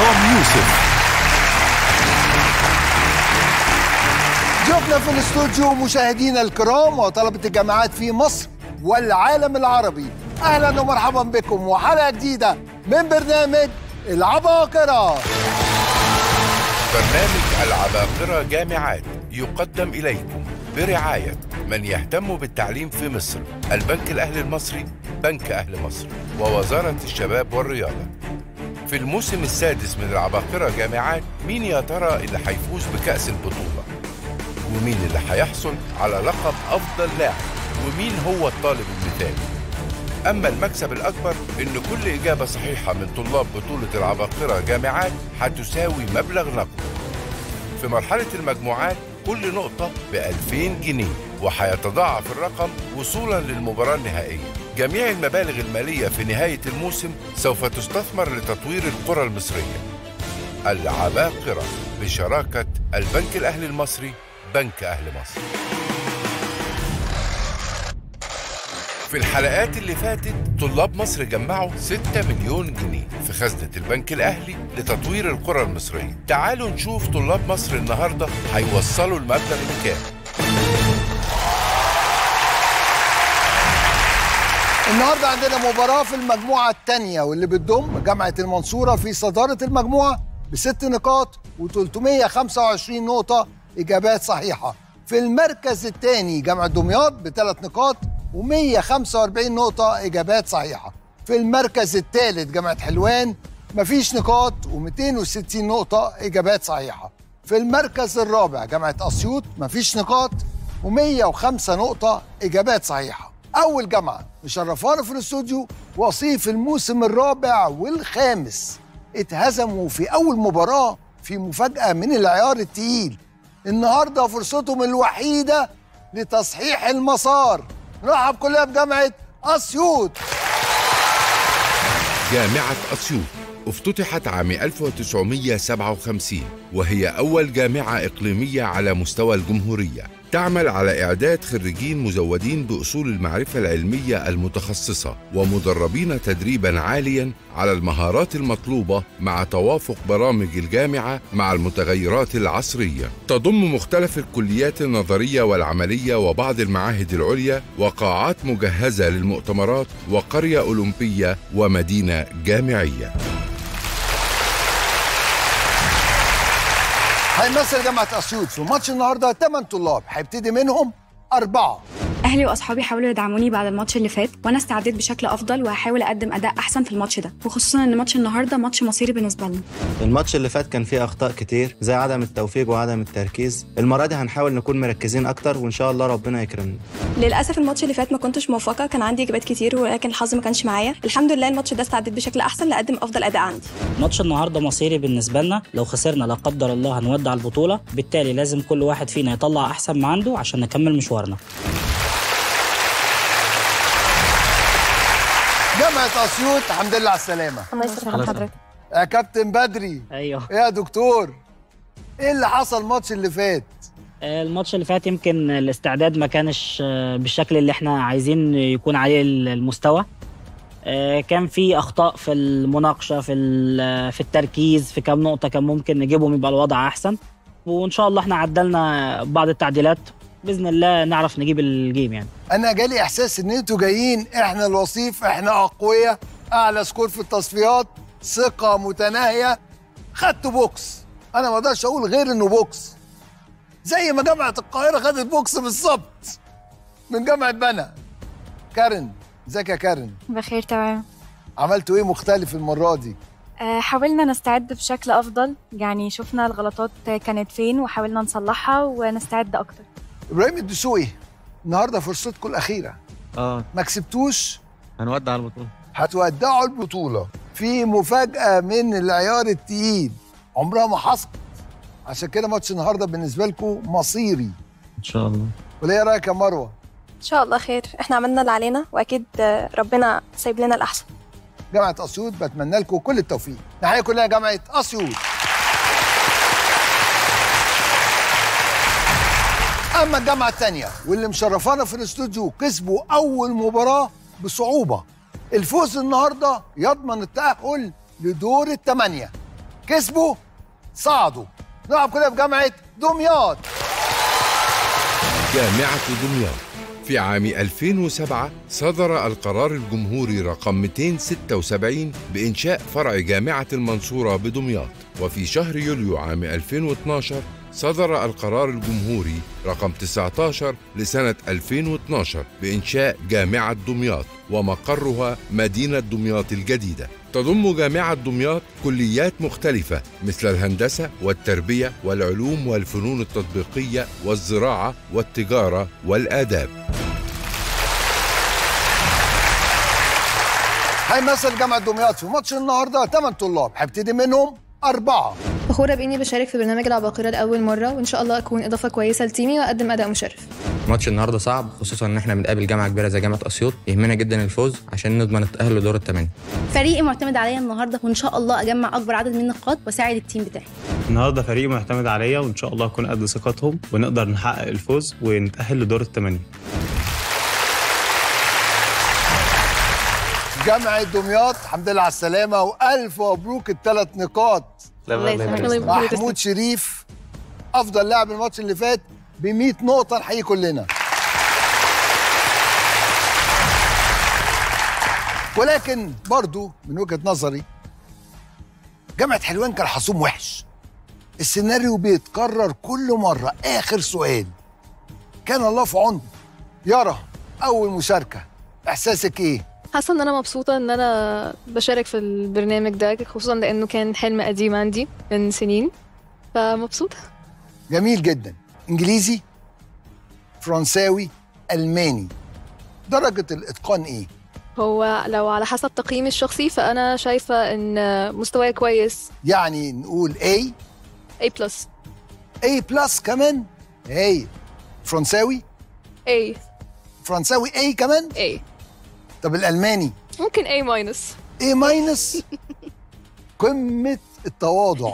عصام يوسف ضيوفنا في الاستوديو مشاهدينا الكرام وطلبة الجامعات في مصر والعالم العربي أهلا ومرحبا بكم وحلقة جديدة من برنامج العباقرة برنامج العباقرة جامعات يقدم إليكم برعاية من يهتم بالتعليم في مصر البنك الأهلي المصري بنك أهل مصر ووزارة الشباب والرياضة في الموسم السادس من العباقرة جامعات مين يا ترى اللي هيفوز بكأس البطولة ومين اللي هيحصل على لقب أفضل لاعب ومين هو الطالب المثالي أما المكسب الأكبر إن كل إجابة صحيحة من طلاب بطولة العباقرة جامعات هتساوي مبلغ نقد في مرحلة المجموعات كل نقطة ب 2000 جنيه وهيتضاعف الرقم وصولا للمباراة النهائية جميع المبالغ المالية في نهاية الموسم سوف تستثمر لتطوير القرى المصرية العباقرة بشراكة البنك الأهلي المصري بنك أهل مصر في الحلقات اللي فاتت طلاب مصر جمعوا 6 مليون جنيه في خزنة البنك الأهلي لتطوير القرى المصرية تعالوا نشوف طلاب مصر النهاردة هيوصلوا المبلغ لكام النهارده عندنا مباراة في المجموعة الثانية واللي بتضم جامعة المنصورة في صدارة المجموعة بست نقاط و325 نقطة إجابات صحيحة. في المركز الثاني جامعة دمياط بثلاث نقاط و145 نقطة إجابات صحيحة. في المركز الثالث جامعة حلوان مفيش نقاط و260 نقطة إجابات صحيحة. في المركز الرابع جامعة أسيوط مفيش نقاط و105 نقطة إجابات صحيحة. أول جامعة مشرفانا في الاستوديو وصيف الموسم الرابع والخامس اتهزموا في أول مباراة في مفاجأة من العيار التقيل النهاردة فرصتهم الوحيدة لتصحيح المسار نرحب كلنا بجامعة أسيوط جامعة أسيوط افتتحت عام 1957 وهي أول جامعة إقليمية على مستوى الجمهورية تعمل على إعداد خريجين مزودين بأصول المعرفة العلمية المتخصصة ومدربين تدريبا عاليا على المهارات المطلوبة مع توافق برامج الجامعة مع المتغيرات العصرية تضم مختلف الكليات النظرية والعملية وبعض المعاهد العليا وقاعات مجهزة للمؤتمرات وقرية أولمبية ومدينة جامعية هيمثل جامعة أسيوط في ماتش النهاردة 8 طلاب هيبتدي منهم أربعة اهلي واصحابي حاولوا يدعموني بعد الماتش اللي فات وانا استعديت بشكل افضل وهحاول اقدم اداء احسن في الماتش ده وخصوصا ان ماتش النهارده ماتش مصيري بالنسبه لنا الماتش اللي فات كان فيه اخطاء كتير زي عدم التوفيق وعدم التركيز المره دي هنحاول نكون مركزين اكتر وان شاء الله ربنا يكرمنا للاسف الماتش اللي فات ما كنتش موفقه كان عندي اجابات كتير ولكن الحظ ما كانش معايا الحمد لله الماتش ده استعديت بشكل احسن لاقدم افضل اداء عندي ماتش النهارده مصيري بالنسبه لنا لو خسرنا لا قدر الله هنودع البطوله بالتالي لازم كل واحد فينا يطلع احسن ما عنده عشان نكمل مشوارنا جامعة أسيوط الحمد لله على السلامة الله يسلمك حضرتك يا كابتن بدري ايوه يا دكتور ايه اللي حصل الماتش اللي فات آه، الماتش اللي فات يمكن الاستعداد ما كانش آه، بالشكل اللي احنا عايزين يكون عليه المستوى آه، كان في اخطاء في المناقشه في ال- في التركيز في كام نقطه كان ممكن نجيبهم يبقى الوضع احسن وان شاء الله احنا عدلنا بعض التعديلات باذن الله نعرف نجيب الجيم يعني انا جالي احساس ان انتوا جايين احنا الوصيف احنا اقوياء اعلى سكور في التصفيات ثقه متناهيه خدتوا بوكس انا ما اقدرش اقول غير انه بوكس زي ما جامعه القاهره خدت بوكس بالظبط من جامعه بنا كارن ازيك يا كارن بخير تمام عملتوا ايه مختلف المره دي آه، حاولنا نستعد بشكل أفضل يعني شفنا الغلطات كانت فين وحاولنا نصلحها ونستعد أكتر ابراهيم الدسوقي النهارده فرصتكم الاخيره اه ما كسبتوش هنودع البطولة هتودعوا البطولة في مفاجأة من العيار التقيل عمرها ما حصلت عشان كده ماتش النهارده بالنسبة لكم مصيري ان شاء الله ولا ايه رأيك يا مروة؟ ان شاء الله خير احنا عملنا اللي علينا واكيد آه، ربنا سايب لنا الاحسن جامعة أسيوط بتمنى لكم كل التوفيق نحيي كلها جامعة أسيوط أما الجامعة الثانية واللي مشرفانا في الاستوديو كسبوا أول مباراة بصعوبة الفوز النهاردة يضمن التأهل لدور الثمانية كسبوا صعدوا نلعب كلنا في جامعه دمياط جامعة دمياط في عام 2007 صدر القرار الجمهوري رقم 276 بإنشاء فرع جامعة المنصورة بدمياط وفي شهر يوليو عام 2012 صدر القرار الجمهوري رقم 19 لسنة 2012 بإنشاء جامعة دمياط ومقرها مدينة دمياط الجديدة تضم جامعة دمياط كليات مختلفة مثل الهندسة والتربية والعلوم والفنون التطبيقية والزراعة والتجارة والآداب هيمثل جامعه دمياط في ماتش النهارده 8 طلاب هيبتدي منهم اربعه فخورة بإني بشارك في برنامج العباقرة لأول مرة وإن شاء الله أكون إضافة كويسة لتيمي وأقدم أداء مشرف ماتش النهارده صعب خصوصا ان احنا بنقابل جامعه كبيره زي جامعه اسيوط يهمنا جدا الفوز عشان نضمن التاهل لدور الثمانيه فريقي معتمد عليا النهارده وان شاء الله اجمع اكبر عدد من النقاط واساعد التيم بتاعي النهارده فريق معتمد عليا وان شاء الله اكون قد ثقتهم ونقدر نحقق الفوز ونتاهل لدور الثمانيه جامعه دمياط الحمد لله على السلامه والف مبروك الثلاث نقاط الله يسلمك محمود شريف افضل لاعب الماتش اللي فات ب 100 نقطه نحيي كلنا ولكن برضو من وجهه نظري جامعه حلوان كان حصوم وحش السيناريو بيتكرر كل مره اخر سؤال كان الله في عونه يارا اول مشاركه احساسك ايه حاسة إن أنا مبسوطة إن أنا بشارك في البرنامج ده خصوصا لأنه كان حلم قديم عندي من سنين فمبسوطة جميل جدا انجليزي فرنساوي الماني درجه الاتقان ايه هو لو على حسب تقييمي الشخصي فأنا شايفة إن مستواي كويس يعني نقول A A بلس A بلس كمان هي فرنساوي A فرنساوي A كمان A طب الالماني ممكن A ماينس A ماينس قمه التواضع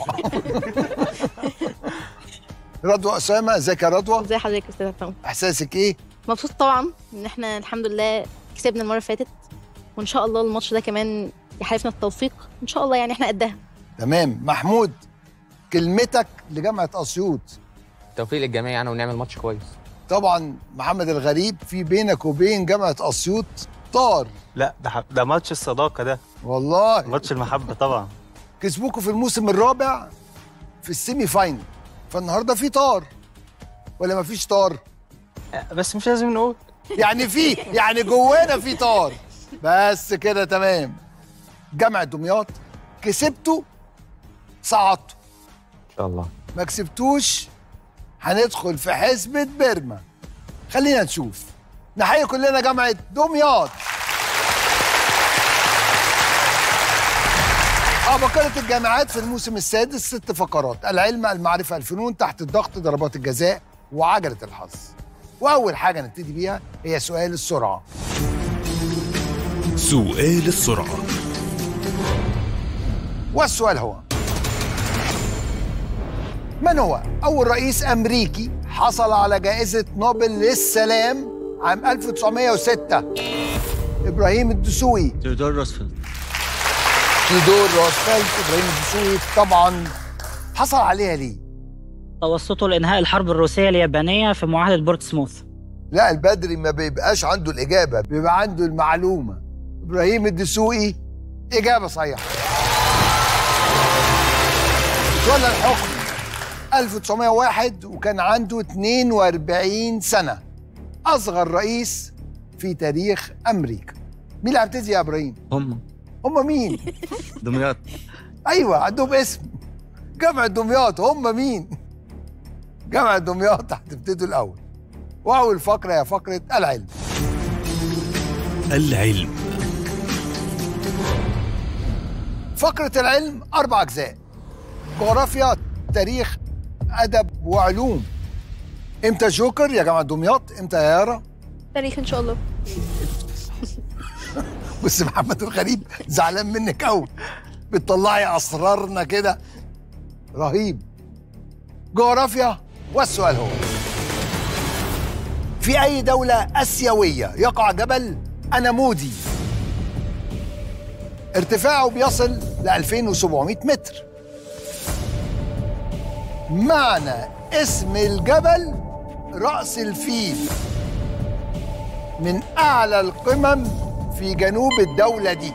رضوى اسامه ازيك يا رضوى ازي حضرتك يا استاذ فاهم احساسك ايه مبسوط طبعا ان احنا الحمد لله كسبنا المره اللي فاتت وان شاء الله الماتش ده كمان يحالفنا التوفيق ان شاء الله يعني احنا قدها تمام محمود كلمتك لجامعه اسيوط توفيق للجميع يعني ونعمل ماتش كويس طبعا محمد الغريب في بينك وبين جامعه اسيوط طار لا ده ح- ده ماتش الصداقه ده والله ماتش المحبه طبعا كسبوكوا في الموسم الرابع في السيمي فاينل فالنهارده في طار ولا ما فيش طار بس مش لازم نقول يعني في يعني جوانا في طار بس كده تمام جامعه دمياط كسبتوا صعدتوا ان شاء الله ما كسبتوش هندخل في حسبة بيرما خلينا نشوف نحيي كلنا جامعة دمياط عبقرة الجامعات في الموسم السادس ست فقرات العلم المعرفة الفنون تحت الضغط ضربات الجزاء وعجلة الحظ وأول حاجة نبتدي بيها هي سؤال السرعة سؤال السرعة والسؤال هو من هو أول رئيس أمريكي حصل على جائزة نوبل للسلام عام 1906 إبراهيم الدسوقي تيودور روزفلت تيودور روزفلت إبراهيم الدسوقي طبعا حصل عليها ليه؟ توسطه لإنهاء الحرب الروسية اليابانية في معاهدة بورتسموث لا البدري ما بيبقاش عنده الإجابة بيبقى عنده المعلومة إبراهيم الدسوقي إجابة صحيحة تولى الحكم 1901 وكان عنده 42 سنة أصغر رئيس في تاريخ أمريكا مين اللي هيبتدي يا إبراهيم؟ هم هم مين؟ دمياط أيوة عندهم اسم جامعة دمياط هم مين؟ جامعة دمياط هتبتدوا الأول وأول فقرة هي فقرة العلم العلم فقرة العلم أربع أجزاء جغرافيا تاريخ أدب وعلوم إمتى جوكر يا جامعة دمياط إمتى يا يارا تاريخ إن شاء الله بس محمد الغريب زعلان منك قوي بتطلعي أسرارنا كده رهيب جغرافيا والسؤال هو في أي دولة آسيوية يقع جبل أنامودي ارتفاعه بيصل ل 2700 متر معنى اسم الجبل رأس الفيل من أعلى القمم في جنوب الدولة دي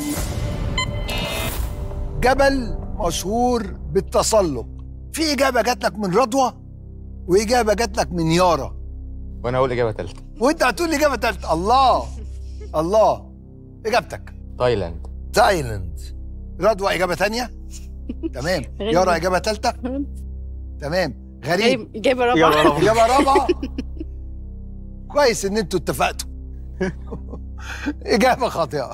جبل مشهور بالتسلق في إجابة جات لك من رضوى وإجابة جات لك من يارا وانا اقول اجابه ثالثه وأنت هتقول لي إجابة تالتة الله الله إجابتك تايلاند تايلاند رضوى إجابة تانية تمام غريب. يارا إجابة تالتة تمام غريب إجابة رابعة إجابة رابعة كويس إن أنتوا اتفقتوا إجابة خاطئة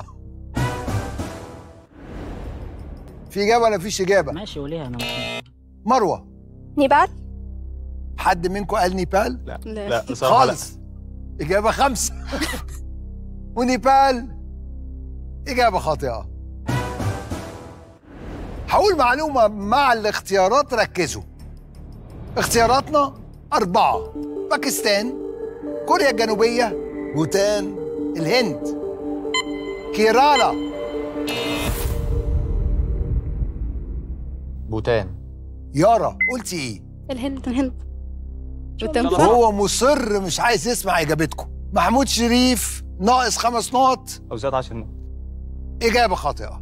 في إجابة ولا فيش إجابة؟ ماشي وليها انا مروة نيبال حد منكم قال نيبال؟ لا لا بصراحة لا. خالص إجابة خمسة ونيبال إجابة خاطئة هقول معلومة مع الاختيارات ركزوا اختياراتنا أربعة باكستان كوريا الجنوبية بوتان الهند كيرالا بوتان يارا قلتي ايه؟ الهند الهند هو مصر مش عايز يسمع اجابتكم محمود شريف ناقص خمس نقط او زاد 10 نقط إجابة خاطئة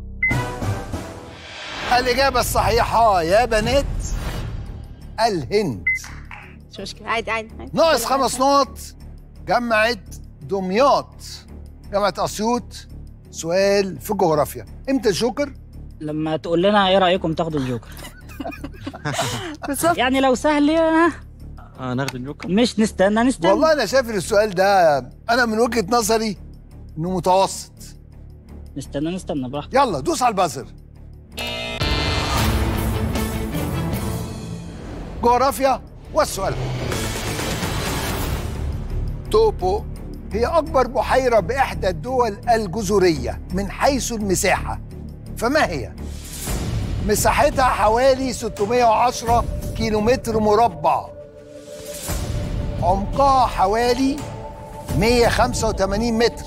الإجابة الصحيحة يا بنات الهند مش مشكلة عادي عادي عادي. ناقص خمس نقط جامعة دمياط جامعة أسيوط سؤال في الجغرافيا امتى الجوكر؟ لما تقول لنا ايه رايكم تاخدوا الجوكر بالظبط يعني لو سهل آه، اه ناخد الجوكر مش نستنى نستنى والله أنا شايف إن السؤال ده أنا من وجهة نظري إنه متوسط نستنى نستنى براحتك يلا دوس على البازر جغرافيا والسؤال هو توبو هي أكبر بحيرة بإحدى الدول الجزرية من حيث المساحة فما هي؟ مساحتها حوالي 610 كيلومتر مربع عمقها حوالي 185 متر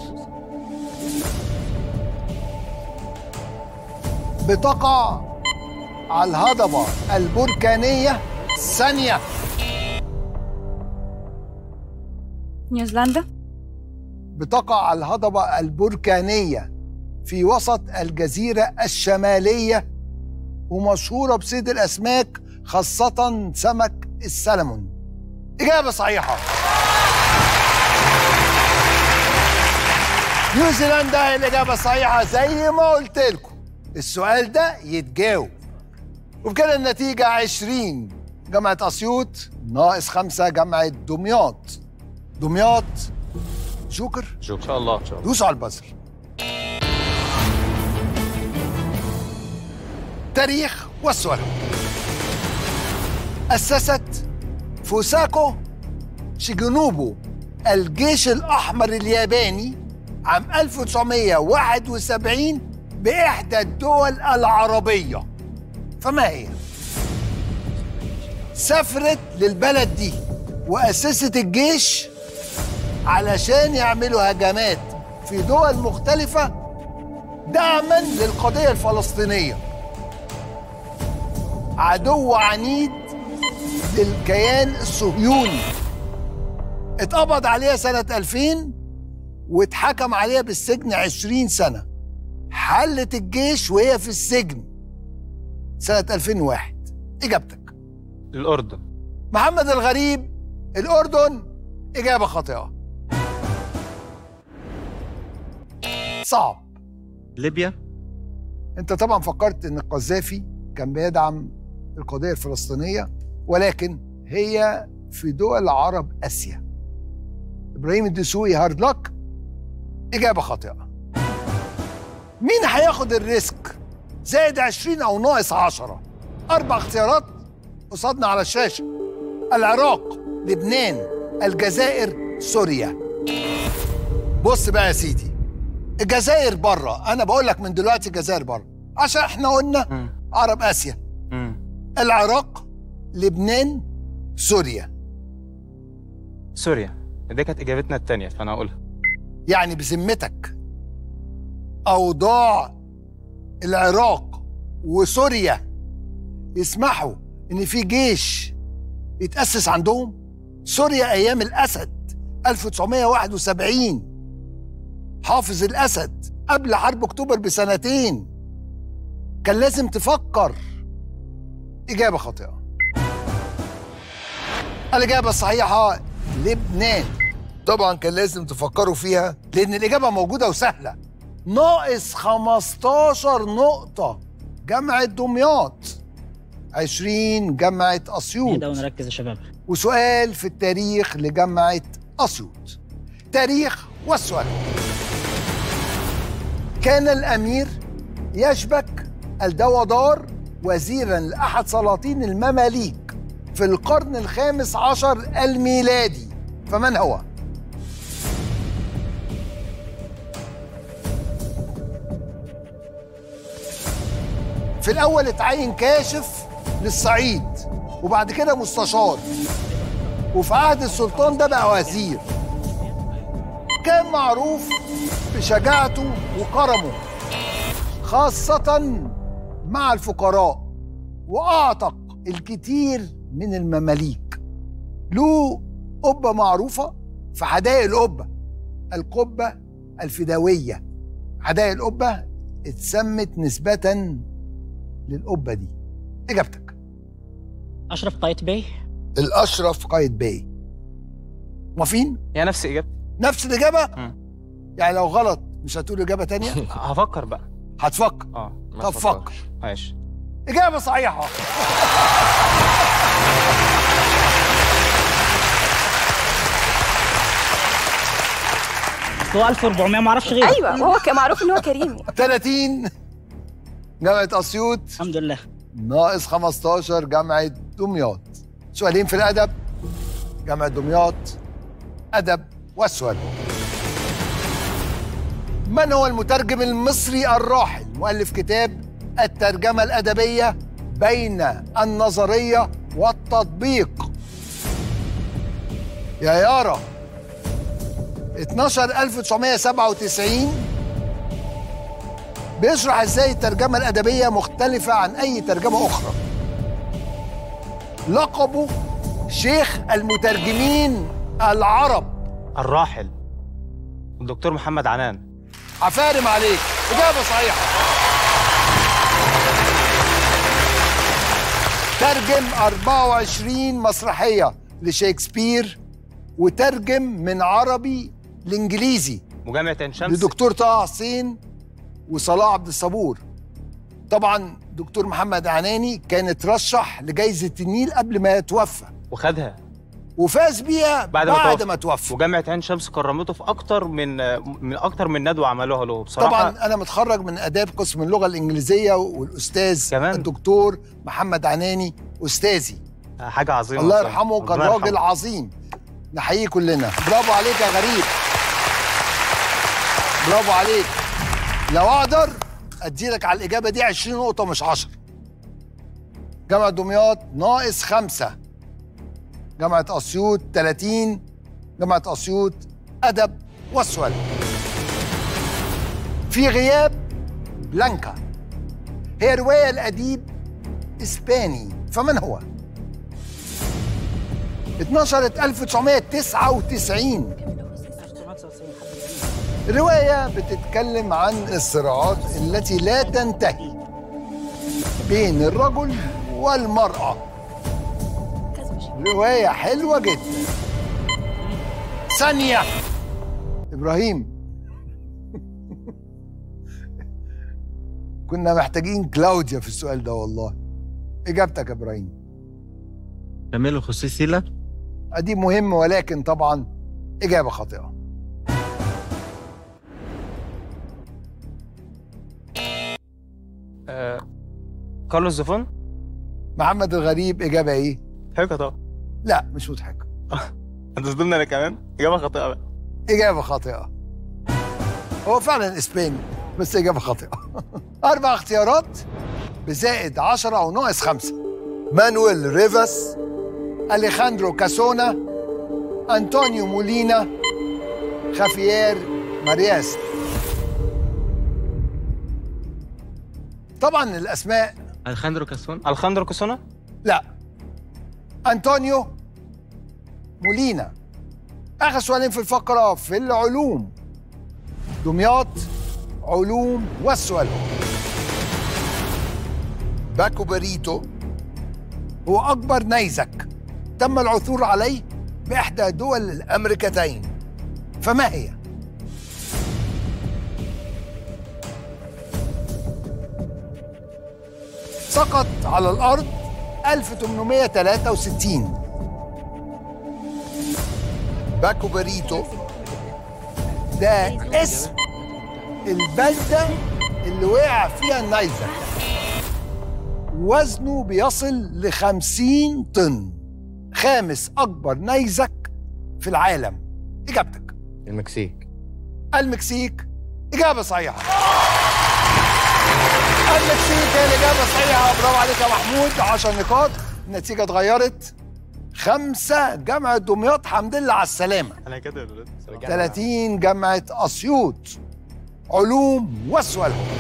بتقع على الهضبة البركانية ثانية نيوزيلندا بتقع على الهضبة البركانية في وسط الجزيرة الشمالية ومشهورة بصيد الأسماك خاصة سمك السلمون إجابة صحيحة نيوزيلندا هي الإجابة الصحيحة زي ما قلت لكم السؤال ده يتجاوب وبكده النتيجة 20 جامعة أسيوط ناقص خمسة جامعة دمياط دمياط جوكر ان شاء الله ان شاء الله دوسوا على البازر تاريخ والسؤال أسست فوساكو شيجونوبو الجيش الأحمر الياباني عام 1971 بإحدى الدول العربية فما هي؟ سافرت للبلد دي وأسست الجيش علشان يعملوا هجمات في دول مختلفة دعما للقضية الفلسطينية عدو عنيد للكيان الصهيوني اتقبض عليها سنة 2000 واتحكم عليها بالسجن 20 سنة حلت الجيش وهي في السجن سنة 2001 إجابتك الاردن محمد الغريب الأردن إجابة خاطئة صعب ليبيا انت طبعا فكرت ان القذافي كان بيدعم القضيه الفلسطينيه ولكن هي في دول عرب اسيا ابراهيم الدسوقي هارد لك اجابه خاطئه مين هياخد الريسك زائد 20 او ناقص 10 اربع اختيارات قصادنا على الشاشه العراق لبنان الجزائر سوريا بص بقى يا سيدي الجزائر بره انا بقول لك من دلوقتي الجزائر بره عشان احنا قلنا مم. عرب اسيا مم. العراق لبنان سوريا سوريا دي كانت اجابتنا الثانيه فانا هقولها يعني بذمتك اوضاع العراق وسوريا يسمحوا ان في جيش يتاسس عندهم سوريا ايام الاسد 1971 حافظ الاسد قبل حرب اكتوبر بسنتين كان لازم تفكر اجابه خاطئه الاجابه الصحيحه لبنان طبعا كان لازم تفكروا فيها لان الاجابه موجوده وسهله ناقص 15 نقطه جامعه دمياط 20 جامعه اسيوط نهدى ونركز يا شباب وسؤال في التاريخ لجامعة أسيوط تاريخ والسؤال كان الأمير يشبك الدودار وزيرا لأحد سلاطين المماليك في القرن الخامس عشر الميلادي فمن هو؟ في الأول اتعين كاشف للصعيد وبعد كده مستشار وفي عهد السلطان ده بقى وزير كان معروف بشجاعته وكرمه خاصة مع الفقراء وأعتق الكثير من المماليك له قبة معروفة في حدائق القبة القبة الفدوية حدائق القبة اتسمت نسبة للقبة دي إجابتك اشرف قايت بيه الأشرف قايد باي موافقين؟ هي نفس اجابتي نفس الإجابة؟ مم. يعني لو غلط مش هتقول إجابة تانية؟ هفكر بقى هتفكر اه ما طب تفكرش. فكر ماشي إجابة صحيحة هو 1400 ما اعرفش غيره ايوه وهو كان معروف ان هو كريمي 30 جامعة أسيوط الحمد لله ناقص 15 جامعة دمياط سؤالين في الأدب جامعة دمياط أدب والسؤال من هو المترجم المصري الراحل مؤلف كتاب الترجمة الأدبية بين النظرية والتطبيق يا يارا 12997 بيشرح ازاي الترجمة الأدبية مختلفة عن أي ترجمة أخرى لقبه شيخ المترجمين العرب الراحل الدكتور محمد عنان عفارم عليك إجابة صحيحة ترجم 24 مسرحية لشكسبير وترجم من عربي لإنجليزي وجامعة عين شمس لدكتور طه حسين وصلاح عبد الصبور طبعا دكتور محمد عناني كان اترشح لجائزة النيل قبل ما يتوفى وخدها وفاز بيها بعد بعد, ما بعد توفى. ما توفى وجامعة عين شمس كرمته في اكتر من من اكتر من ندوة عملوها له بصراحة طبعا انا متخرج من اداب قسم اللغه الانجليزيه والاستاذ كمان. الدكتور محمد عناني استاذي حاجة عظيمة الله بصراحة. يرحمه كان ربنا راجل يرحمه. عظيم نحييه كلنا برافو عليك يا غريب برافو عليك لو اقدر اديلك على الاجابه دي 20 نقطه مش 10 جامعه دمياط ناقص خمسة جامعه اسيوط 30 جامعه اسيوط ادب والسؤال في غياب بلانكا هي روايه الاديب اسباني فمن هو؟ اتنشرت 1999 رواية بتتكلم عن الصراعات التي لا تنتهي بين الرجل والمرأة رواية حلوة جدا ثانية إبراهيم كنا محتاجين كلاوديا في السؤال ده والله إجابتك يا إبراهيم كمال الخصوصي سيلا أدي مهم ولكن طبعا إجابة خاطئة آه. كارلوس زوفون محمد الغريب إجابة إيه؟ حاجة طبعا لا مش مضحكة انت ظلمني انا كمان اجابة خاطئة بقى إجابة خاطئة هو فعلا إسباني بس إجابة خاطئة أربع اختيارات بزائد عشرة أو ناقص خمسة مانويل ريفاس أليخاندرو كاسونا أنطونيو مولينا خافيير مارياس طبعا الأسماء الخاندرو كاسون الخاندرو كاسونا لا أنطونيو مولينا آخر سؤالين في الفقرة في العلوم دمياط علوم والسؤال هو باكو بريتو هو أكبر نيزك تم العثور عليه بإحدى دول الأمريكتين فما هي؟ سقط على الأرض 1863 باكو بريتو ده اسم البلدة اللي وقع فيها النيزك وزنه بيصل ل 50 طن خامس أكبر نيزك في العالم إجابتك المكسيك المكسيك إجابة صحيحة المكسيك هي الإجابة الصحيحة برافو عليك يا محمود 10 نقاط النتيجة اتغيرت خمسة جامعة دمياط حمد لله على السلامة انا كده 30 جامعة أسيوط علوم والسؤال هو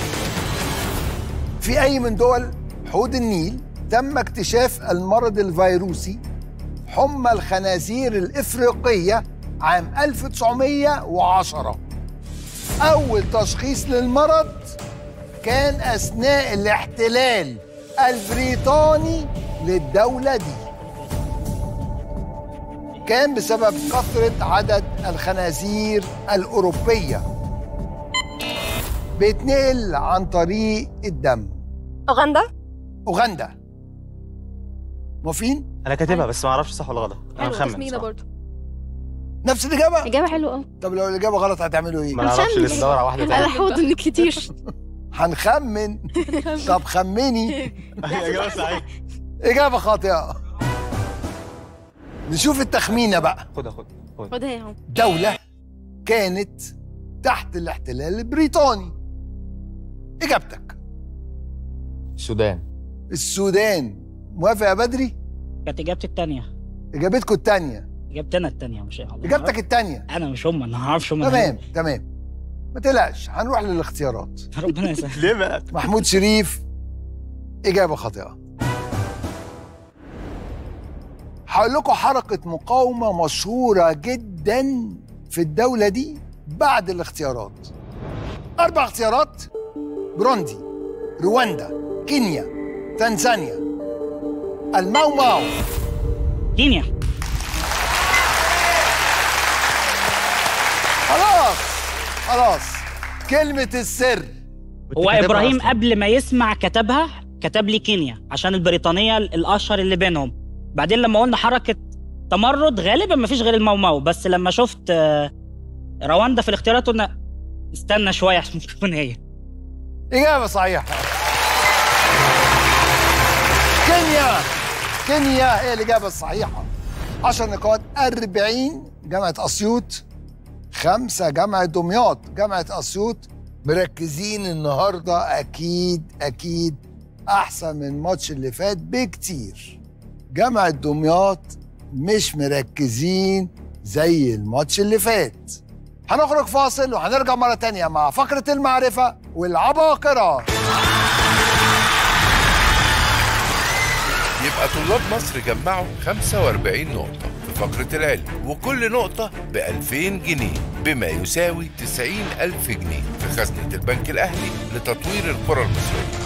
في أي من دول حوض النيل تم اكتشاف المرض الفيروسي حمى الخنازير الإفريقية عام 1910 أول تشخيص للمرض كان أثناء الاحتلال البريطاني للدولة دي كان بسبب كثرة عدد الخنازير الأوروبية بيتنقل عن طريق الدم أوغندا أوغندا موافقين؟ انا كاتبها بس ما اعرفش صح ولا غلط انا مخمن تخمينه بصراحة. برضه نفس الإجابة؟ إجابة حلوة أوي طب لو الإجابة غلط هتعملوا إيه؟ ما نعرفش لسه ندور على واحده على تانية حوض النكتير هنخمن طب خمني هي اجابه صحيحه إجابة خاطئة نشوف التخمينة بقى خدها خد خد خدها يا عم دولة كانت تحت الاحتلال البريطاني إجابتك السودان السودان موافق يا بدري؟ كانت اجابتي الثانيه إجابتكم التانية اجابتي انا الثانيه مش الله إجابتك التانية انا مش هم انا ما اعرفش هم تمام تمام ما تقلقش هنروح للاختيارات ربنا يسهل ليه بقى محمود شريف إجابة خاطئة هقول لكم حركة مقاومة مشهورة جدا في الدولة دي بعد الاختيارات أربع اختيارات بروندي رواندا كينيا تنزانيا الماو ماو كينيا خلاص خلاص كلمة السر هو ابراهيم قبل ما يسمع كتبها كتب لي كينيا عشان البريطانيه الاشهر اللي بينهم بعدين لما قلنا حركه تمرد غالبا ما فيش غير الموماو بس لما شفت آه، رواندا في الاختيارات قلنا استنى شويه عشان تكون هي إجابة صحيحة كينيا كينيا هي الإجابة الصحيحة 10 نقاط 40 جامعة أسيوط خمسة جامعة دمياط جامعة أسيوط مركزين النهاردة أكيد أكيد أحسن من الماتش اللي فات بكتير جامعة دمياط مش مركزين زي الماتش اللي فات هنخرج فاصل وهنرجع مرة تانية مع فقرة المعرفة والعباقرة يبقى طلاب مصر جمعوا 45 نقطة في فقرة العلم وكل نقطة ب 2000 جنيه بما يساوي 90 ألف جنيه في خزنة البنك الأهلي لتطوير القرى المصرية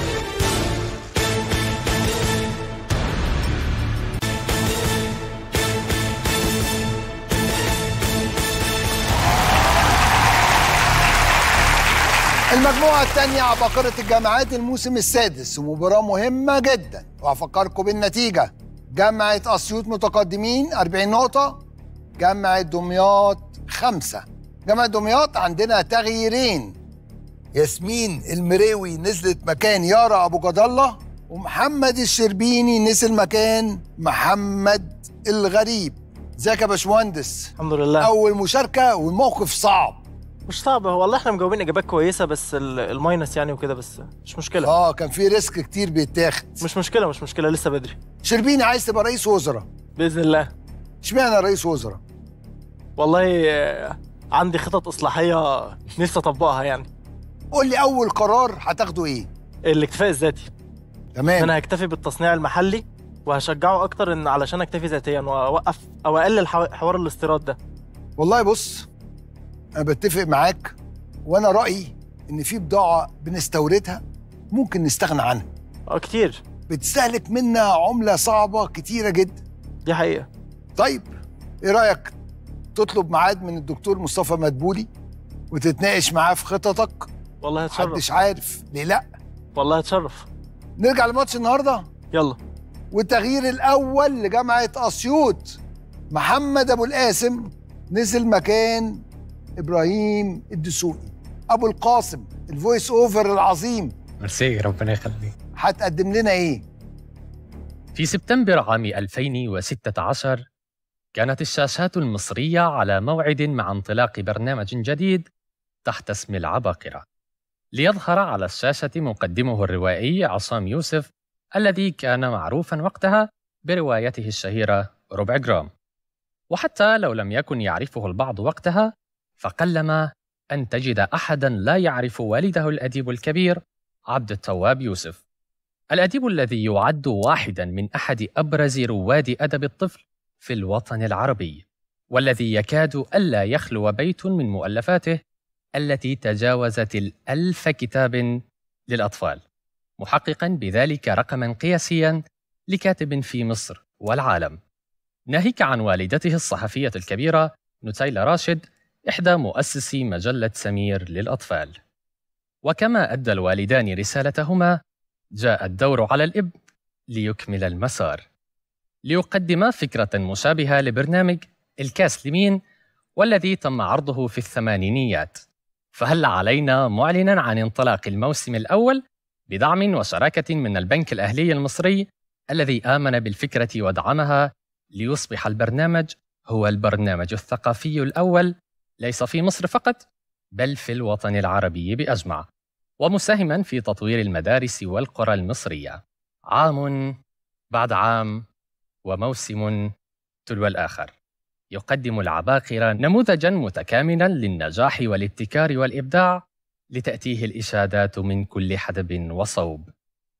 المجموعة الثانية عباقرة الجامعات الموسم السادس ومباراة مهمة جدا وهفكركم بالنتيجة جامعة أسيوط متقدمين 40 نقطة جامعة دمياط خمسة جامعة دمياط عندنا تغييرين ياسمين المريوي نزلت مكان يارا أبو جد الله ومحمد الشربيني نزل مكان محمد الغريب ازيك يا باشمهندس الحمد لله أول مشاركة والموقف صعب مش صعب هو والله احنا مجاوبين اجابات كويسه بس ال- الماينس يعني وكده بس مش مشكله اه كان في ريسك كتير بيتاخد مش مشكله مش مشكله لسه بدري شربيني عايز تبقى رئيس وزراء باذن الله اشمعنى رئيس وزراء والله آه، عندي خطط اصلاحيه نفسي اطبقها يعني قول لي اول قرار هتاخده ايه الاكتفاء الذاتي تمام انا هكتفي بالتصنيع المحلي وهشجعه اكتر ان علشان اكتفي ذاتيا واوقف او اقلل حو- حوار الاستيراد ده والله بص انا بتفق معاك وانا رايي ان في بضاعه بنستوردها ممكن نستغنى عنها اه كتير بتستهلك منا عمله صعبه كتيره جدا دي حقيقه طيب ايه رايك تطلب ميعاد من الدكتور مصطفى مدبولي وتتناقش معاه في خططك والله هتشرف محدش عارف ليه لا والله هتشرف نرجع لماتش النهارده يلا والتغيير الاول لجامعه اسيوط محمد ابو القاسم نزل مكان ابراهيم الدسوقي ابو القاسم الفويس اوفر العظيم ميرسي ربنا يخليك هتقدم لنا ايه في سبتمبر عام 2016 كانت الشاشات المصرية على موعد مع انطلاق برنامج جديد تحت اسم العباقرة ليظهر على الشاشة مقدمه الروائي عصام يوسف الذي كان معروفا وقتها بروايته الشهيرة ربع جرام وحتى لو لم يكن يعرفه البعض وقتها فقلما أن تجد أحدا لا يعرف والده الأديب الكبير عبد التواب يوسف الأديب الذي يعد واحدا من أحد أبرز رواد أدب الطفل في الوطن العربي والذي يكاد ألا يخلو بيت من مؤلفاته التي تجاوزت الألف كتاب للأطفال محققا بذلك رقما قياسيا لكاتب في مصر والعالم ناهيك عن والدته الصحفية الكبيرة نتيلة راشد إحدى مؤسسي مجلة سمير للأطفال وكما أدى الوالدان رسالتهما جاء الدور على الإب ليكمل المسار ليقدم فكرة مشابهة لبرنامج الكاس لمين والذي تم عرضه في الثمانينيات فهل علينا معلنا عن انطلاق الموسم الأول بدعم وشراكة من البنك الأهلي المصري الذي آمن بالفكرة ودعمها ليصبح البرنامج هو البرنامج الثقافي الأول ليس في مصر فقط بل في الوطن العربي بأجمع ومساهما في تطوير المدارس والقرى المصرية عام بعد عام وموسم تلو الآخر يقدم العباقرة نموذجا متكاملا للنجاح والابتكار والإبداع لتأتيه الإشادات من كل حدب وصوب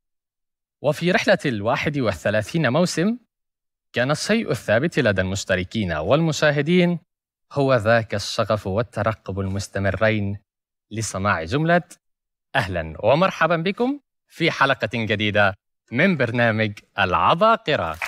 وفي رحلة الواحد والثلاثين موسم كان الشيء الثابت لدى المشتركين والمشاهدين هو ذاك الشغف والترقب المستمرين لسماع جملة أهلا ومرحبا بكم في حلقة جديدة من برنامج العباقرة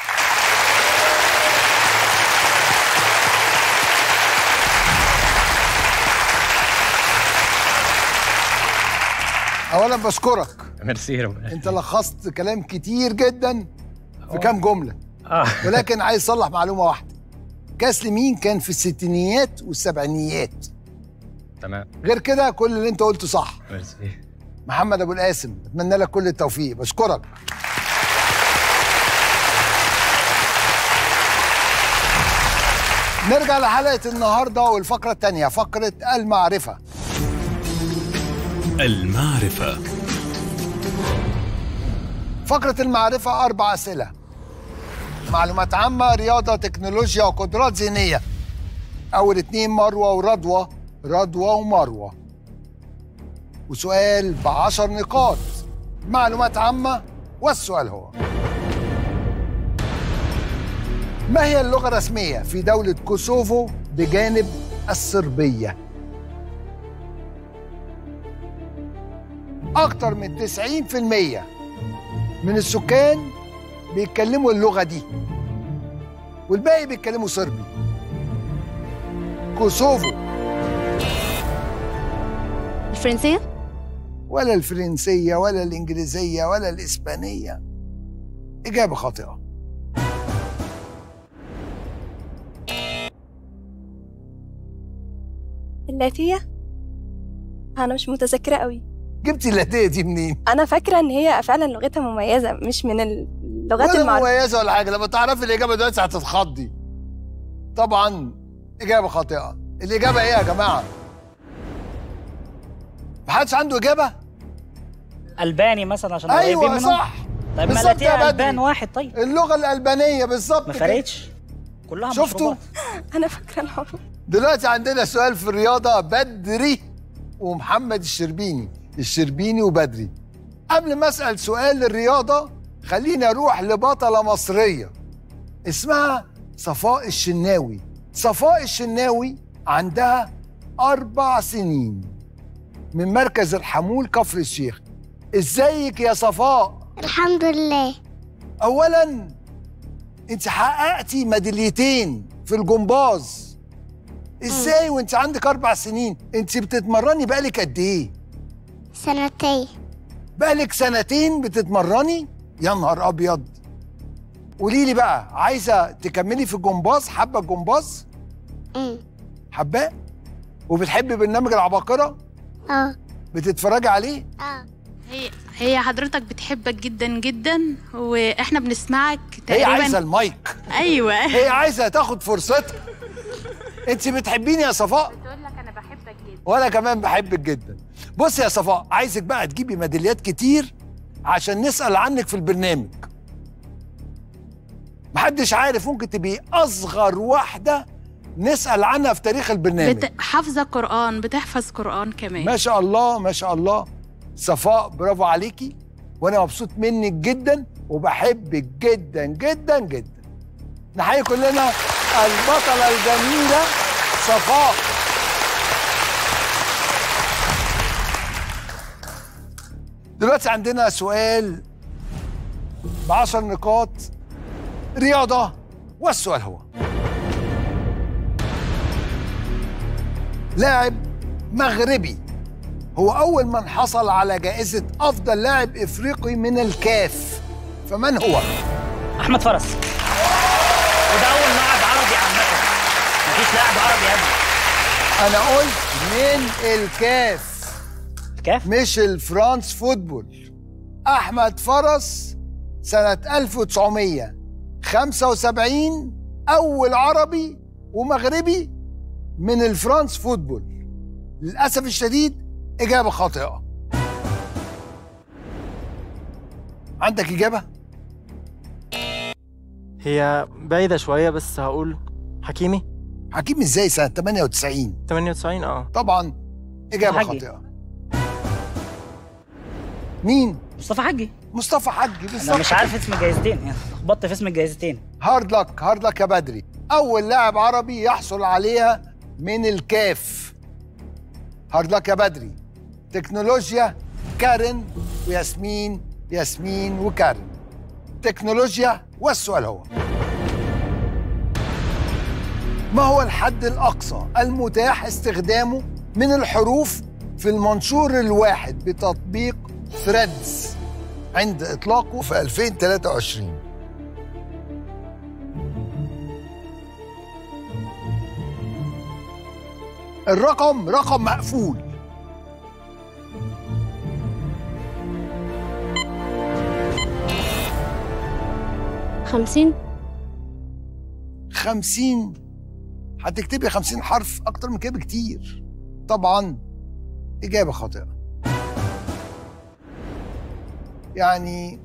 اولا بشكرك ميرسي ربنا انت لخصت كلام كتير جدا في كام جمله آه. ولكن عايز اصلح معلومه واحده كاس لمين كان في الستينيات والسبعينيات تمام غير كده كل اللي انت قلته صح ميرسي محمد ابو القاسم اتمنى لك كل التوفيق بشكرك نرجع لحلقه النهارده والفقره الثانيه فقره المعرفه المعرفة فقره المعرفه اربع اسئله معلومات عامه رياضه تكنولوجيا وقدرات ذهنيه اول اتنين مروه ورضوى رضوى ومروه وسؤال بعشر نقاط معلومات عامة والسؤال هو ما هي اللغة الرسمية في دولة كوسوفو بجانب الصربية؟ أكتر من 90% من السكان بيتكلموا اللغة دي والباقي بيتكلموا صربي كوسوفو الفرنسية ولا الفرنسية ولا الإنجليزية ولا الإسبانية إجابة خاطئة اللاتية أنا مش متذكرة قوي جبتي اللاتيه دي منين؟ أنا فاكرة إن هي فعلا لغتها مميزة مش من اللغات ولا المعروفة مميزة ولا حاجة لما تعرفي الإجابة دلوقتي هتتخضي طبعا إجابة خاطئة الإجابة إيه يا جماعة؟ محدش عنده إجابة؟ الباني مثلا عشان قريبين أيوه منهم. صح طيب ما بالظبط لاتيه يا بدري. البان واحد طيب اللغة الألبانية بالظبط ما كده. فرقتش كلها شفتوا؟ مشروبات. أنا فاكرة الحروف دلوقتي عندنا سؤال في الرياضة بدري ومحمد الشربيني الشربيني وبدري قبل ما أسأل سؤال الرياضة خليني اروح لبطله مصريه اسمها صفاء الشناوي صفاء الشناوي عندها اربع سنين من مركز الحمول كفر الشيخ ازيك يا صفاء الحمد لله اولا انت حققتي ميداليتين في الجمباز ازاي وانت عندك اربع سنين انت بتتمرني بقالك قد ايه سنتين بقالك سنتين بتتمرني يا نهار ابيض قولي لي بقى عايزه تكملي في الجمباز حابه الجمباز امم حباه وبتحبي برنامج العباقره اه بتتفرجي عليه اه هي هي حضرتك بتحبك جدا جدا واحنا بنسمعك هي تقريبا عايزه المايك ايوه هي عايزه تاخد فرصتها انت بتحبيني يا صفاء بتقول لك انا بحبك جدا وانا كمان بحبك جدا بصي يا صفاء عايزك بقى تجيبي ميداليات كتير عشان نسال عنك في البرنامج محدش عارف ممكن تبقي اصغر واحده نسال عنها في تاريخ البرنامج بت... حافظه قران بتحفظ قران كمان ما شاء الله ما شاء الله صفاء برافو عليكي وانا مبسوط منك جدا وبحبك جدا جدا جدا نحيي كلنا البطله الجميله صفاء دلوقتي عندنا سؤال بعشر نقاط رياضة والسؤال هو لاعب مغربي هو أول من حصل على جائزة أفضل لاعب إفريقي من الكاف فمن هو؟ احمد فرس وده اول لاعب عربي عامه مفيش لاعب عربي قبل أنا قلت من الكاف الكاف؟ مش الفرانس فوتبول أحمد فرس سنة 1975 أول عربي ومغربي من الفرانس فوتبول للأسف الشديد إجابة خاطئة عندك إجابة؟ هي بعيدة شوية بس هقول حكيمي حكيمي إزاي سنة 98 98 اه طبعا إجابة حجي. خاطئة مين؟ مصطفى حجي مصطفى حجي بالظبط انا مش عارف اسم الجايزتين يعني لخبطت في اسم الجايزتين هارد لك هارد لك يا بدري اول لاعب عربي يحصل عليها من الكاف هارد لك يا بدري تكنولوجيا كارن وياسمين ياسمين وكارن تكنولوجيا والسؤال هو ما هو الحد الأقصى المتاح استخدامه من الحروف في المنشور الواحد بتطبيق ثريدز عند إطلاقه في 2023 الرقم رقم مقفول خمسين خمسين هتكتبي خمسين حرف أكتر من كده بكتير طبعا إجابة خاطئة يعني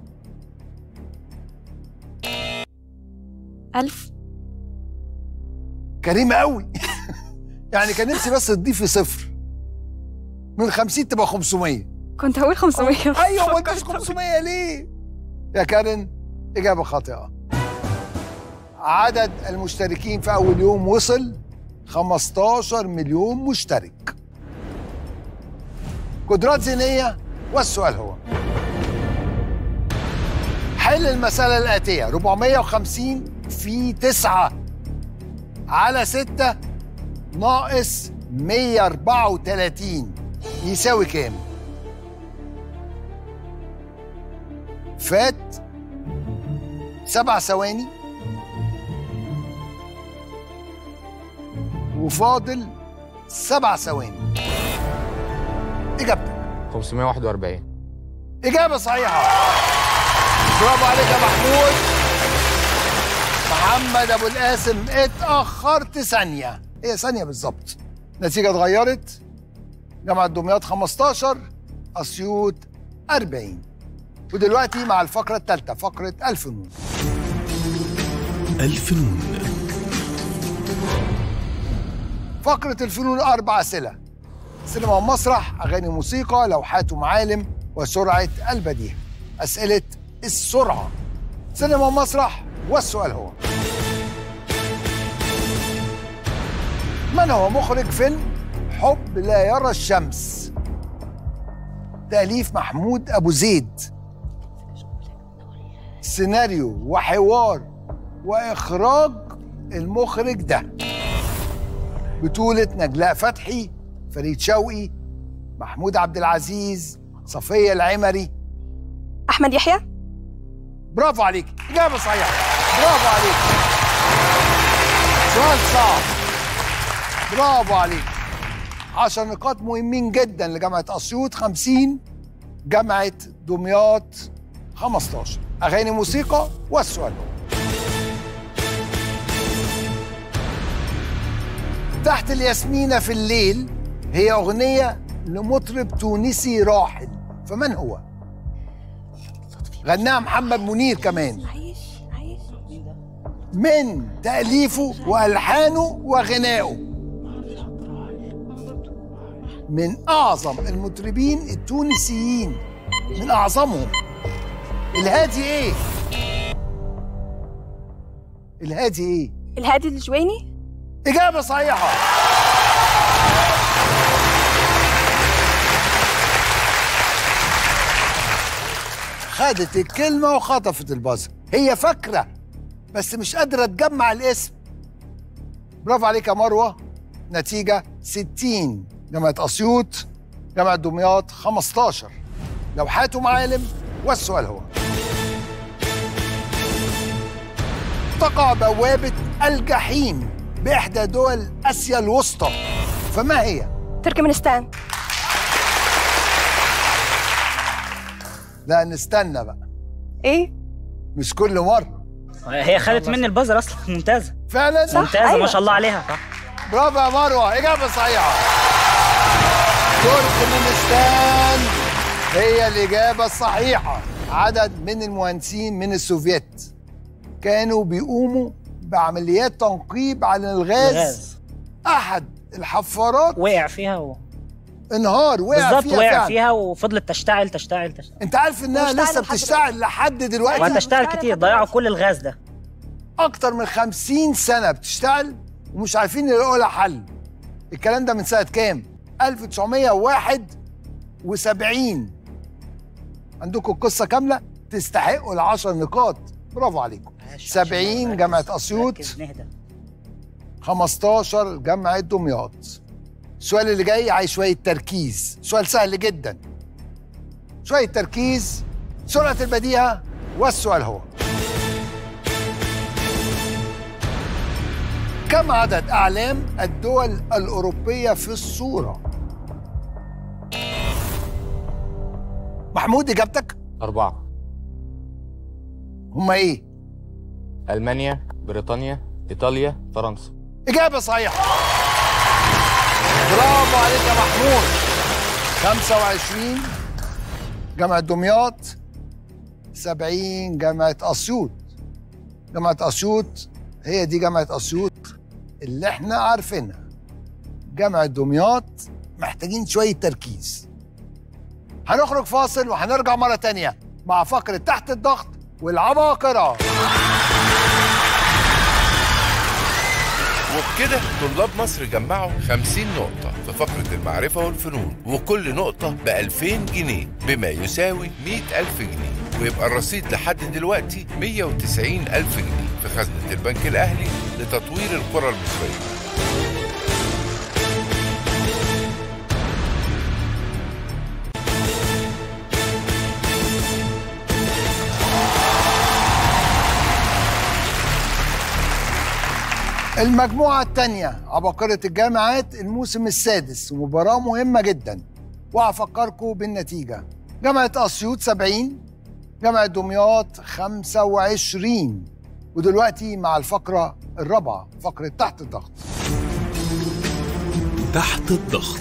ألف كريمة قوي يعني كان نفسي بس تضيفي صفر من 50 تبقى 500 كنت هقول 500 ايوه ما قلتش 500 ليه؟ يا كارن اجابه خاطئه عدد المشتركين في اول يوم وصل 15 مليون مشترك قدرات ذهنيه والسؤال هو حل المسألة الآتية 450 في 9 على 6 ناقص 134 يساوي كام؟ فات سبع ثواني وفاضل سبع ثواني إجابتك 541 إجابة صحيحة برافو عليك يا محمود محمد أبو القاسم اتأخرت ثانية هي ثانية بالظبط النتيجة اتغيرت جامعة دمياط 15 أسيوط 40 ودلوقتي مع الفقرة الثالثة فقرة الفنون الفنون فقرة الفنون أربع أسئلة سينما ومسرح أغاني موسيقى لوحات ومعالم وسرعة البديهة أسئلة السرعة سينما ومسرح والسؤال هو من هو مخرج فيلم حب لا يرى الشمس تأليف محمود أبو زيد سيناريو وحوار وإخراج المخرج ده بطولة نجلاء فتحي فريد شوقي محمود عبد العزيز صفية العمري احمد يحيى برافو عليك إجابة صحيحة برافو عليك سؤال صعب برافو عليك 10 نقاط مهمين جدا لجامعة أسيوط 50 جامعة دمياط 15 أغاني موسيقى والسؤال هو تحت الياسمينة في الليل هي أغنية لمطرب تونسي راحل فمن هو؟ غناها محمد منير كمان من تأليفه وألحانه وغنائه من أعظم المطربين التونسيين من أعظمهم الهادي إيه؟ الهادي إيه؟ الهادي الجويني إجابة صحيحة خدت الكلمة وخطفت البازر هي فاكرة بس مش قادرة تجمع الاسم برافو عليك يا مروة نتيجة 60 جامعة أسيوط جامعة دمياط 15 لوحات ومعالم والسؤال هو تقع بوابة الجحيم بإحدى دول آسيا الوسطى فما هي؟ تركمانستان لا نستنى بقى ايه مش كل مرة هي خدت مني البازر اصلا ممتازه فعلا ممتازه ما شاء الله عليها صح برافو يا مروة إجابة صحيحة تركمانستان هي الإجابة الصحيحة عدد من المهندسين من السوفيت كانوا بيقوموا بعمليات تنقيب على الغاز, الغاز. أحد الحفارات وقع فيها و... انهار وقع بالظبط فيها وقع فعلا. فيها وفضلت تشتعل تشتعل تشتعل انت عارف انها واشتعلت لسه لحد بتشتعل لحد دلوقتي وهتشتغل كتير ضيعوا كل الغاز ده اكتر من 50 سنه بتشتغل ومش عارفين يلاقوا لها حل الكلام ده من سنه كام 1971 عندكم القصه كامله تستحقوا ال 10 نقاط برافو عليكم 70 جامعه اسيوط ركز، نهدى 15 جامعه دمياط السؤال اللي جاي عايز شويه تركيز سؤال سهل جدا شويه تركيز سرعه البديهه والسؤال هو كم عدد أعلام الدول الأوروبية في الصورة؟ محمود إجابتك؟ أربعة هما إيه؟ ألمانيا بريطانيا إيطاليا فرنسا إجابة صحيحة برافو عليك يا محمود 25 جامعة دمياط 70 جامعة أسيوط جامعة أسيوط هي دي جامعة أسيوط اللي احنا عارفينها جامعة دمياط محتاجين شوية تركيز هنخرج فاصل وهنرجع مرة تانية مع فقرة تحت الضغط والعباقرة وبكده طلاب مصر جمعوا 50 نقطة في فقرة المعرفة والفنون وكل نقطة ب 2000 جنيه بما يساوي 100 ألف جنيه ويبقى الرصيد لحد دلوقتي 190 ألف جنيه في خزنة البنك الأهلي لتطوير القرى المصرية المجموعة الثانية عباقرة الجامعات الموسم السادس ومباراة مهمة جدا وهفكركم بالنتيجة جامعة أسيوط 70 جامعة دمياط 25 ودلوقتي مع الفقرة الرابعة فقرة تحت الضغط تحت الضغط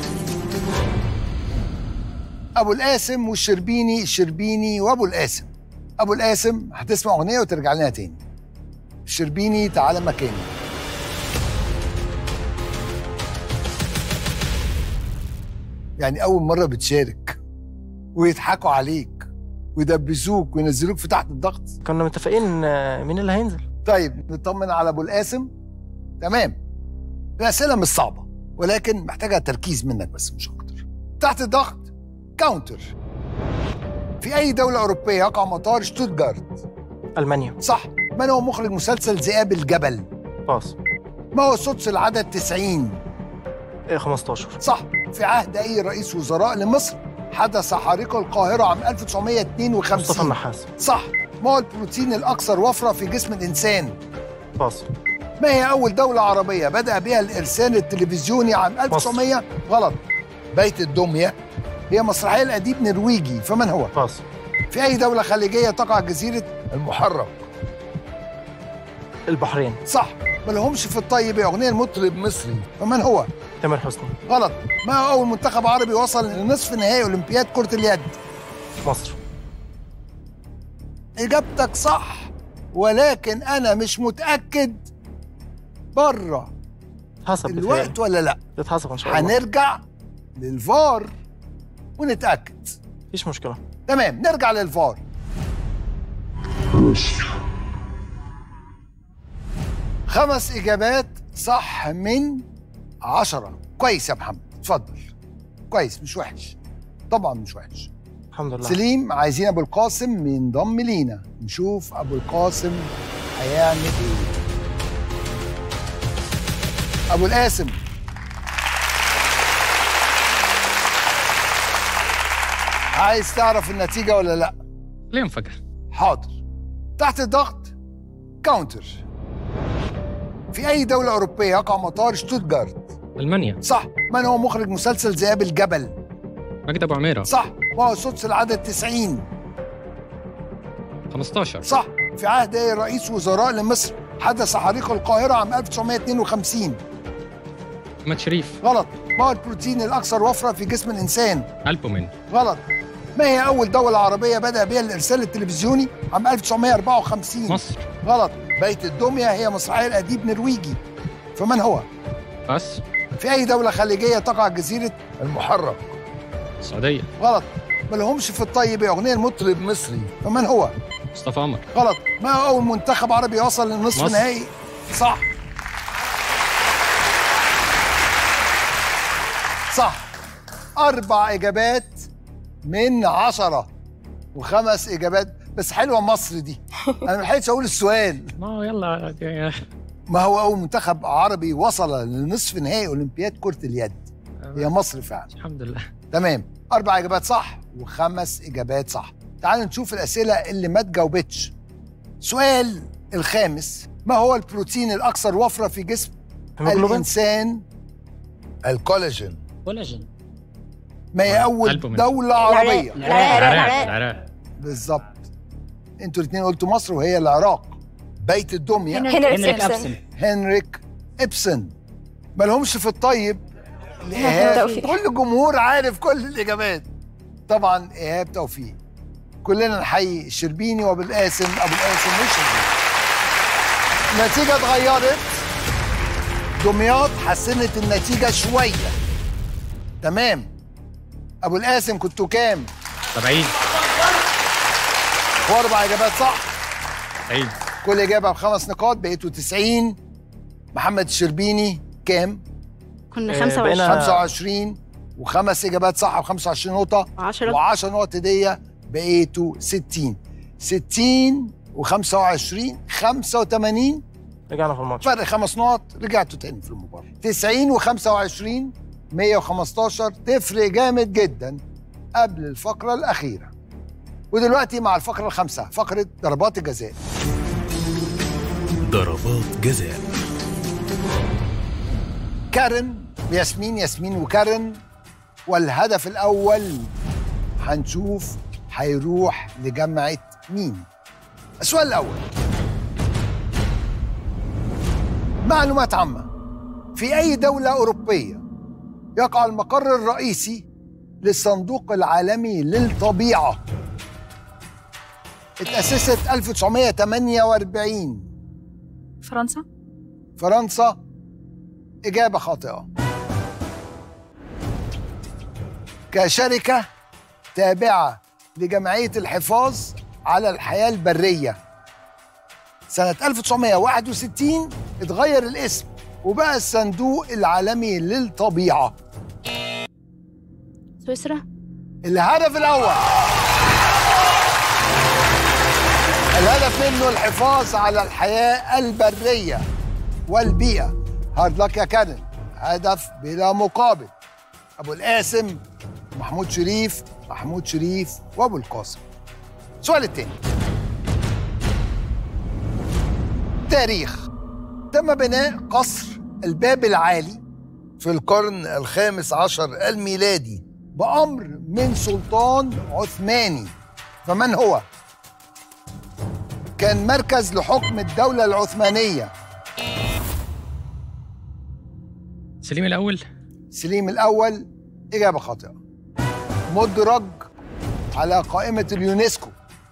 أبو القاسم والشربيني الشربيني وأبو القاسم أبو القاسم هتسمع أغنية وترجع لنا تاني الشربيني تعالى مكاني يعني أول مرة بتشارك ويضحكوا عليك ويدبسوك وينزلوك في تحت الضغط كنا متفقين آه، مين اللي هينزل طيب نطمن على ابو القاسم تمام الاسئله مش صعبه ولكن محتاجه تركيز منك بس مش اكتر تحت الضغط كاونتر في اي دوله اوروبيه يقع مطار شتوتجارت المانيا صح من هو مخرج مسلسل ذئاب الجبل باص ما هو سدس العدد 90 إيه 15 صح في عهد اي رئيس وزراء لمصر حدث حريق القاهره عام 1952 مصطفى النحاس صح ما هو البروتين الاكثر وفره في جسم الانسان باص ما هي أول دولة عربية بدأ بها الإرسال التلفزيوني عام 1900 غلط بيت الدمية هي مسرحية الأديب نرويجي فمن هو؟ باص في أي دولة خليجية تقع جزيرة المحرق؟ البحرين صح ما لهمش في الطيب يا أغنية المطرب مصري فمن هو؟ تامر حسني غلط ما هو أول منتخب عربي وصل لنصف نهائي أولمبياد كرة اليد؟ مصر إجابتك صح ولكن أنا مش متأكد بره حسب الوقت ولا لا تتحسب ان شاء الله هنرجع للفار ونتاكد مفيش مشكله تمام نرجع للفار خمس اجابات صح من عشرة كويس يا محمد اتفضل كويس مش وحش طبعا مش وحش الحمد لله سليم عايزين ابو القاسم ينضم لينا نشوف ابو القاسم هيعمل ايه ابو القاسم عايز تعرف النتيجة ولا لا؟ ليه مفكر؟ حاضر تحت الضغط كاونتر في أي دولة أوروبية يقع مطار شتوتجارت؟ المانيا صح من هو مخرج مسلسل ذئاب الجبل؟ مجدي ابو عميره صح ما هو سدس العدد 90 15 صح في عهد أي رئيس وزراء لمصر حدث حريق القاهرة عام 1952 محمد شريف غلط ما هو البروتين الأكثر وفرة في جسم الإنسان؟ البومين غلط ما هي أول دولة عربية بدأ بها الإرسال التلفزيوني عام 1954 مصر غلط بيت الدمية هي مسرحية الأديب نرويجي فمن هو؟ بس في أي دولة خليجية تقع جزيرة المحرق؟ السعوديه غلط ما لهمش في الطيب يا أغنية المطرب مصري فمن هو؟ مصطفى عمر غلط ما هو أول منتخب عربي وصل للنصف مصر. نهائي؟ صح صح أربع إجابات من عشرة وخمس إجابات بس حلوة مصر دي أنا ما لحقتش أقول السؤال ما هو يلا ما هو أول منتخب عربي وصل لنصف نهائي أولمبياد كرة اليد هي مصر فعلا الحمد لله تمام أربع إجابات صح وخمس إجابات صح تعال نشوف الأسئلة اللي ما تجاوبتش سؤال الخامس ما هو البروتين الأكثر وفرة في جسم هيموجلوبين؟ الإنسان الكولاجين كولاجين ما هي أول ألبومين. دولة عربية العراق العراق بالظبط انتوا الاثنين قلتوا مصر وهي العراق بيت الدمية هنريك إبسن. هنريك إبسن ما لهمش في الطيب لإيهاب توفيق. كل جمهور عارف كل الإجابات طبعا إيهاب توفيق كلنا نحيي الشربيني وبالقاسم أبو القاسم والشربيني النتيجة اتغيرت دمياط حسنت النتيجة شوية تمام أبو القاسم كنتوا كام؟ 70 وأربع إجابات صح 90 كل إجابة بخمس نقاط بقيتوا 90 محمد الشربيني كام؟ كنا آه، 25 بقينا- 25 وخمس إجابات صح و25 نقطة 10 و10 نقط هدية بقيتوا 60 60 و25 85 رجعنا في الماتش فرق خمس نقط رجعتوا تاني في المباراة 90 و25 115 تفرق جامد جدا قبل الفقرة الأخيرة ودلوقتي مع الفقرة الخامسة فقرة ضربات الجزاء ضربات جزاء كارن ياسمين ياسمين وكارن والهدف الأول هنشوف هيروح لجامعة مين السؤال الأول معلومات عامة في أي دولة أوروبية يقع المقر الرئيسي للصندوق العالمي للطبيعة اتأسست 1948 فرنسا فرنسا إجابة خاطئة كشركة تابعة لجمعية الحفاظ على الحياة البرية سنة 1961 اتغير الاسم وبقى الصندوق العالمي للطبيعة سويسرا الهدف الأول الهدف منه الحفاظ على الحياة البرية والبيئة هارد لك يا كارن هدف بلا مقابل أبو القاسم محمود شريف محمود شريف وأبو القاسم السؤال التاني تاريخ تم بناء قصر الباب العالي في القرن الخامس عشر الميلادي بأمر من سلطان عثماني فمن هو؟ كان مركز لحكم الدولة العثمانية سليم الأول سليم الأول إجابة خاطئة مدرج على قائمة اليونسكو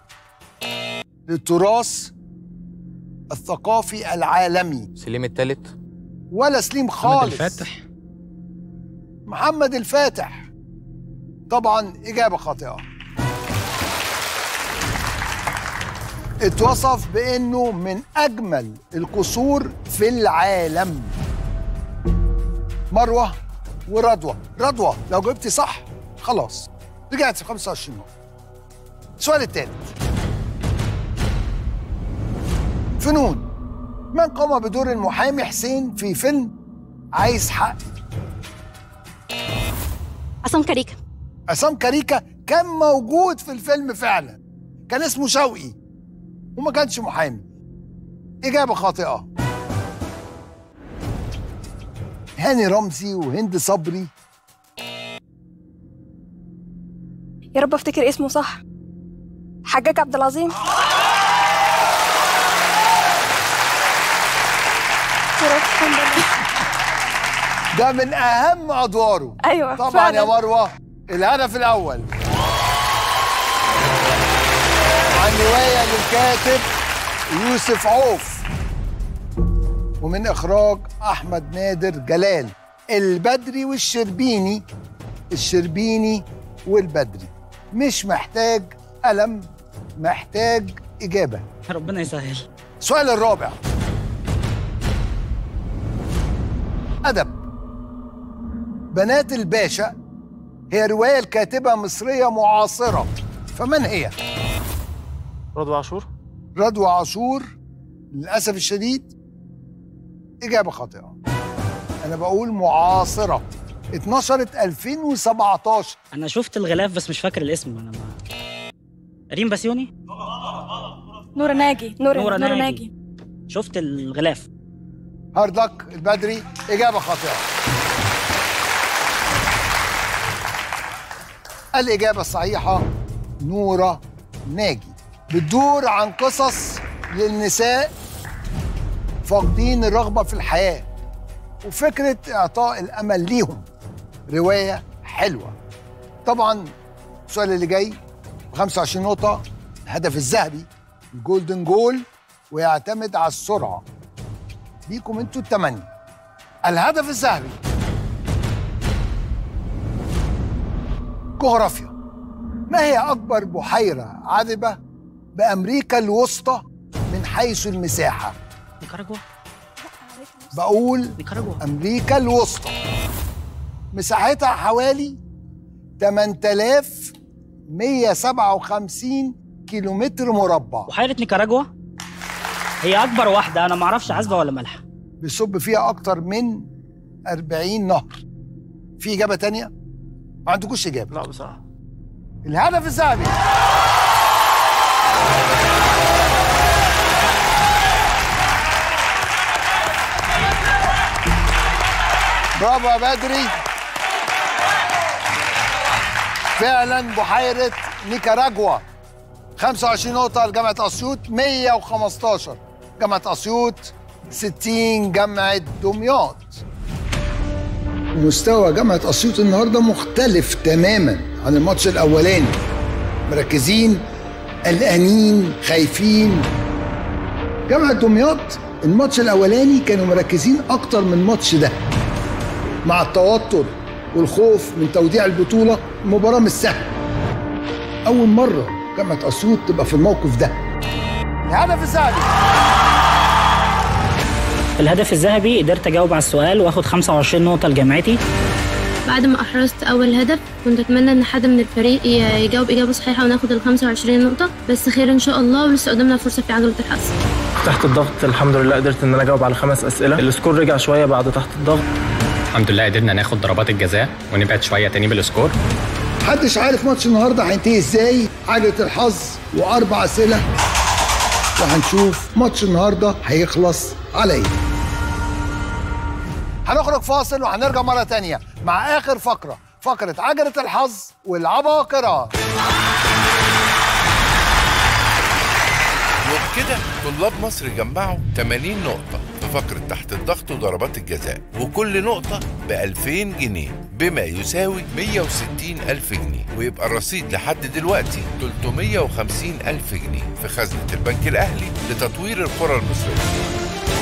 للتراث الثقافي العالمي سليم الثالث ولا سليم محمد خالص الفاتح محمد الفاتح طبعا إجابة خاطئة اتوصف بأنه من أجمل القصور في العالم مروة ورضوى رضوى لو جبتي صح خلاص رجعت في 25 نقطة السؤال الثالث فنون من قام بدور المحامي حسين في فيلم عايز حق عصام كاريكا عصام كاريكا كان موجود في الفيلم فعلا كان اسمه شوقي وما كانش محامي إجابة خاطئة هاني رمزي وهند صبري يا رب افتكر اسمه صح حجاج عبد العظيم يا رب الحمد لله ده من أهم أدواره أيوة طبعا فعلا. يا مروة الهدف الأول عن رواية للكاتب يوسف عوف ومن إخراج أحمد نادر جلال البدري والشربيني الشربيني والبدري مش محتاج قلم محتاج إجابة ربنا يسهل السؤال الرابع أدب بنات الباشا هي رواية الكاتبة مصرية معاصرة فمن هي؟ رضوى عاشور رضوى عاشور للأسف الشديد إجابة خاطئة أنا بقول معاصرة اتنشرت 2017 انا شفت الغلاف بس مش فاكر الاسم انا ما ريم بسيوني نور ناجي نور نورة نور ناجي. ناجي شفت الغلاف هارد لك البدري إجابة خاطئة الإجابة الصحيحة نورة ناجي بتدور عن قصص للنساء فاقدين الرغبة في الحياة وفكرة إعطاء الأمل ليهم رواية حلوة طبعا السؤال اللي جاي ب 25 نقطة الهدف الذهبي الجولدن جول ويعتمد على السرعة ليكم انتوا الثمانية الهدف الذهبي جغرافيا ما هي أكبر بحيرة عذبة بأمريكا الوسطى من حيث المساحة نيكاراجوا بقول نيكاراجوا أمريكا الوسطى مساحتها حوالي 8157 كيلومتر مربع بحيره نيكاراجوا هي اكبر واحده انا ما اعرفش عذبه ولا مالحه بيصب فيها أكتر من 40 نهر في إجابة تانية؟ ما عندكوش إجابة لا بصراحة الهدف الذهبي برافو يا بدري فعلا بحيرة نيكاراجوا 25 نقطة لجامعة أسيوط 115 جامعة أسيوط 60 جامعة دمياط مستوى جامعة أسيوط النهاردة مختلف تماما عن الماتش الأولاني مركزين قلقانين خايفين جامعة دمياط الماتش الأولاني كانوا مركزين أكتر من الماتش ده مع التوتر والخوف من توديع البطولة المباراة مش سهلة اول مره جامعه اسيوط تبقى في الموقف ده الهدف الذهبي الهدف الذهبي قدرت اجاوب على السؤال واخد 25 نقطه لجامعتي بعد ما أحرزت أول هدف كنت أتمنى إن حد من الفريق ي- يجاوب إجابة صحيحة وناخد ال 25 نقطة بس خير إن شاء الله ولسه قدامنا فرصة في عجلة الحظ تحت الضغط الحمد لله قدرت ان انا اجاوب على خمس اسئله السكور رجع شويه بعد تحت الضغط الحمد لله قدرنا ناخد ضربات الجزاء ونبعد شويه تاني بالسكور محدش عارف ماتش النهارده هينتهي ازاي عجله الحظ واربع اسئله وهنشوف ماتش النهارده هيخلص على ايه هنخرج فاصل وهنرجع مره تانية مع اخر فقره فقره عجله الحظ والعباقره وبكده طلاب مصر جمعوا 80 نقطة في فقرة تحت الضغط وضربات الجزاء وكل نقطة ب 2000 جنيه بما يساوي 160 ألف جنيه ويبقى الرصيد لحد دلوقتي 350 ألف جنيه في خزنة البنك الأهلي لتطوير القرى المصرية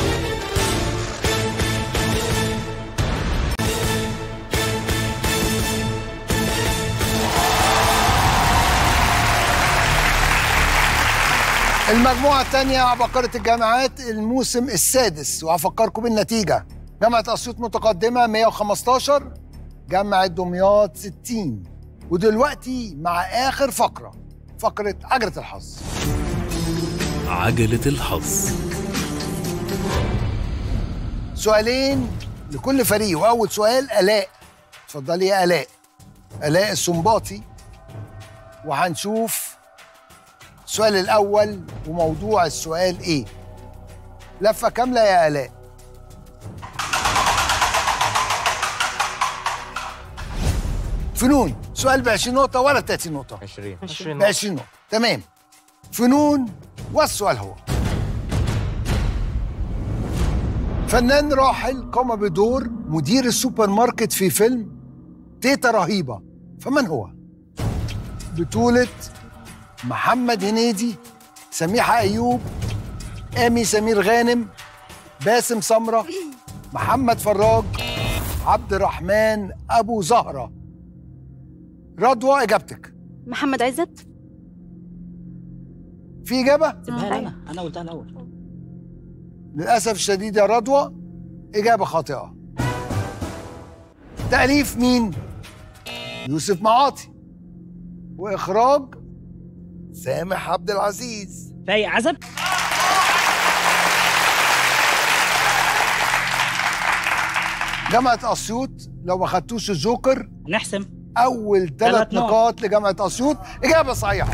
المجموعة الثانية عباقرة الجامعات الموسم السادس وهفكركم بالنتيجة جامعة أسيوط متقدمة 115 جامعة دمياط 60 ودلوقتي مع آخر فقرة فقرة عجلة الحظ عجلة الحظ سؤالين لكل فريق وأول سؤال آلاء اتفضلي يا آلاء آلاء السنباطي وهنشوف السؤال الأول وموضوع السؤال إيه لفة كاملة يا آلاء فنون سؤال ب 20 نقطة ولا 30 نقطة؟ 20 ب 20 نقطة تمام فنون والسؤال هو فنان راحل قام بدور مدير السوبر ماركت في فيلم تيتا رهيبة فمن هو؟ بطولة محمد هنيدي سميحة أيوب آمي سمير غانم باسم سمرة محمد فراج عبد الرحمن أبو زهرة رضوى إجابتك محمد عزت في إجابة؟ سيبها لي انا انا قلتها الاول للأسف الشديد يا رضوى إجابة خاطئة تأليف مين؟ يوسف معاطي وإخراج سامح عبد العزيز فايق عزب جامعة أسيوط لو ما خدتوش الجوكر نحسم أول ثلاث تلات نقط. نقاط لجامعة أسيوط إجابة صحيحة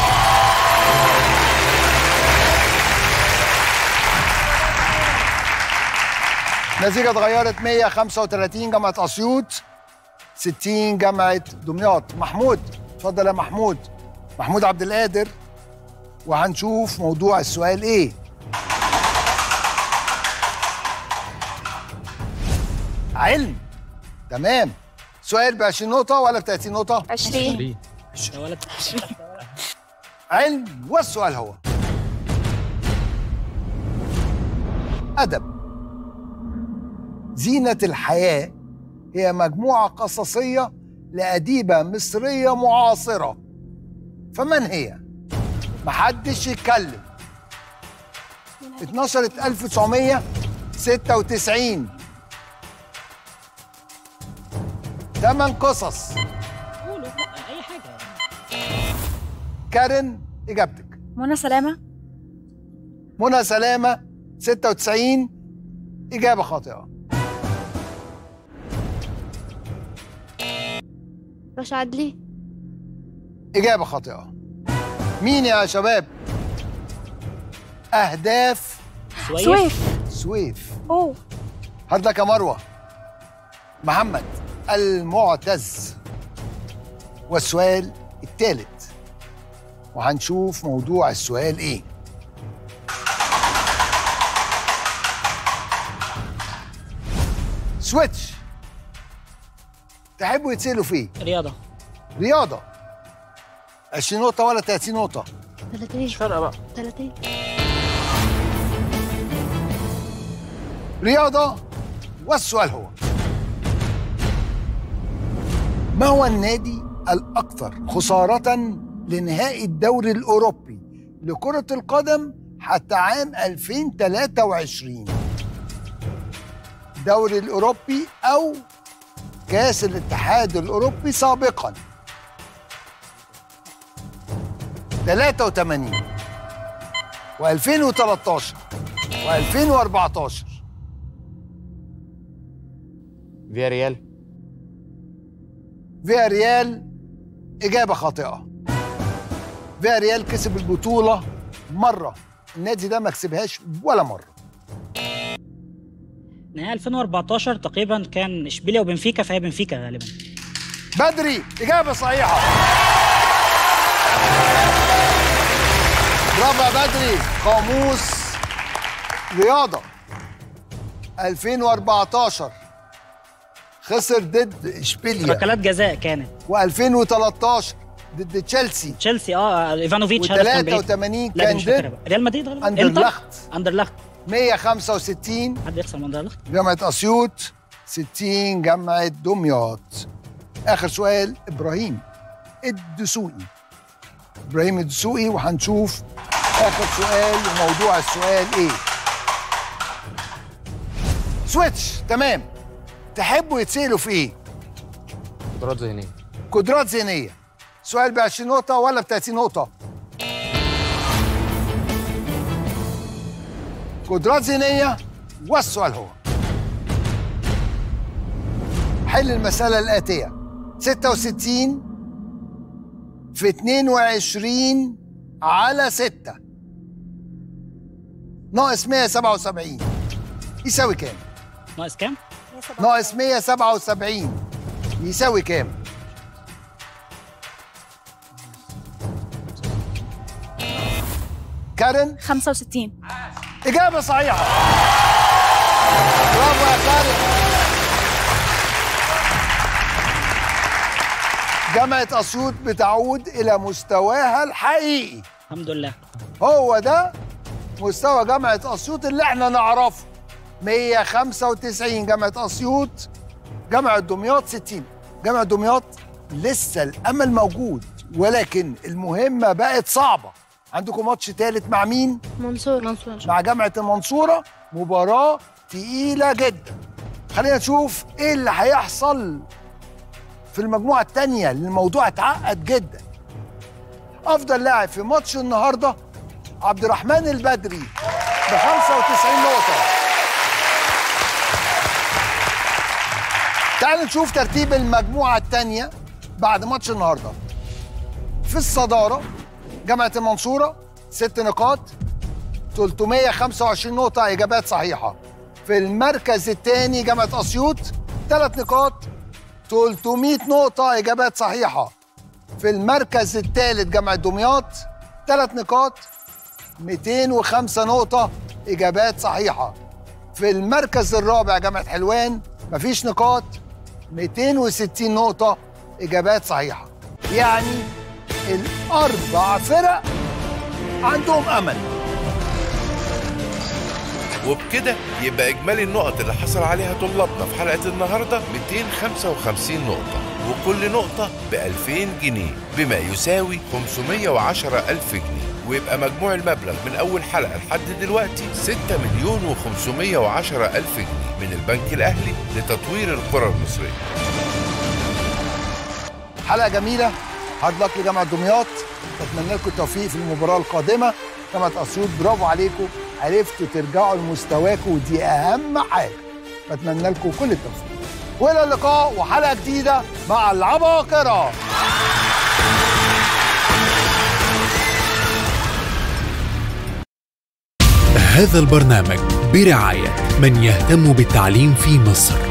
نتيجة اتغيرت 135 جامعة أسيوط 60 جامعة دمياط محمود اتفضل يا محمود محمود عبد القادر وهنشوف موضوع السؤال ايه علم تمام سؤال ب 20 نقطة ولا ب 30 نقطة؟ 20 يا ولد علم والسؤال هو أدب زينة الحياة هي مجموعة قصصية لأديبة مصرية معاصرة فمن هي؟ محدش يتكلم اتنشرت 1996 ثمان قصص قولوا اي حاجه كارن إجابتك منى سلامة منى سلامة 96 إجابة خاطئة رشا عدلي إجابة خاطئة مين يا شباب؟ أهداف سويف سويف اوه هات لك يا مروة محمد المعتز والسؤال الثالث وهنشوف موضوع السؤال ايه سويتش تحبوا يتسألوا فيه رياضه رياضة 20 نقطة ولا 30 نقطة 30 مش فارقه بقى 30 رياضة والسؤال هو ما هو النادي الأكثر خسارة لنهائي الدوري الأوروبي لكرة القدم حتى عام 2023 الدوري الأوروبي أو كأس الاتحاد الأوروبي سابقا 83 و2013 و2014 فيا ريال فيا ريال إجابة خاطئة فيا ريال كسب البطولة مرة النادي ده ما كسبهاش ولا مرة نهائي 2014 تقريبا كان اشبيليا وبنفيكا فهي بنفيكا غالبا بدري إجابة صحيحة برافو يا بدري قاموس رياضة 2014 خسر ضد اشبيليا ركلات جزاء كانت و2013 ضد تشيلسي تشيلسي اه ايفانوفيتش هدف كان بعيد. و83 لا كان مش فاكرها ضد بقى. ريال مدريد غالبا اندرلخت اندرلخت 165 حد يخسر من اندرلخت جامعة أسيوط 60 جامعة دمياط آخر سؤال إبراهيم الدسوقي إبراهيم الدسوقي وهنشوف آخر سؤال وموضوع السؤال إيه سويتش تمام تحبوا يتسألوا في إيه؟ قدرات ذهنيه قدرات ذهنية سؤال ب 20 نقطة ولا ب 30 نقطة؟ قدرات ذهنية والسؤال هو حل المسألة الآتية 66 في 22 على 6 ناقص 177 يساوي كام؟ ناقص كام؟ ناقص 177 يساوي كام؟ كارن 65 إجابة صحيحة برافو يا كارن جامعة أسيوط بتعود إلى مستواها الحقيقي الحمد لله هو ده مستوى جامعة أسيوط اللي احنا نعرفه 195 جامعة أسيوط جامعة دمياط 60 جامعة دمياط لسه الأمل موجود ولكن المهمة بقت صعبة عندكم ماتش تالت مع مين؟ منصور منصور مع جامعة المنصورة مباراة تقيلة جدا خلينا نشوف ايه اللي هيحصل في المجموعة التانية لأن الموضوع اتعقد جدا أفضل لاعب في ماتش النهاردة عبد الرحمن البدري ب 95 نقطة تعالوا نشوف ترتيب المجموعة التانية بعد ماتش النهاردة في الصدارة جامعة المنصورة ست نقاط 325 نقطة إجابات صحيحة في المركز الثاني جامعة أسيوط ثلاث نقاط 300 نقطة إجابات صحيحة في المركز الثالث جامعة دمياط ثلاث نقاط 205 نقطة إجابات صحيحة في المركز الرابع جامعة حلوان مفيش نقاط 260 نقطة إجابات صحيحة يعني الأربع فرق عندهم أمل وبكده يبقى إجمالي النقط اللي حصل عليها طلابنا في حلقة النهاردة 255 نقطة وكل نقطة ب 2000 جنيه بما يساوي 510 ألف جنيه ويبقى مجموع المبلغ من أول حلقة لحد دلوقتي 6 مليون و510 ألف جنيه من البنك الأهلي لتطوير القرى المصرية حلقة جميلة هارد لك لجامعة دمياط بتمنى لكم التوفيق في المباراة القادمة جامعة أسيوط برافو عليكم عرفتوا ترجعوا لمستواكم ودي أهم حاجة بتمنى لكم كل التوفيق وإلى اللقاء وحلقة جديدة مع العباقرة هذا البرنامج برعاية من يهتم بالتعليم في مصر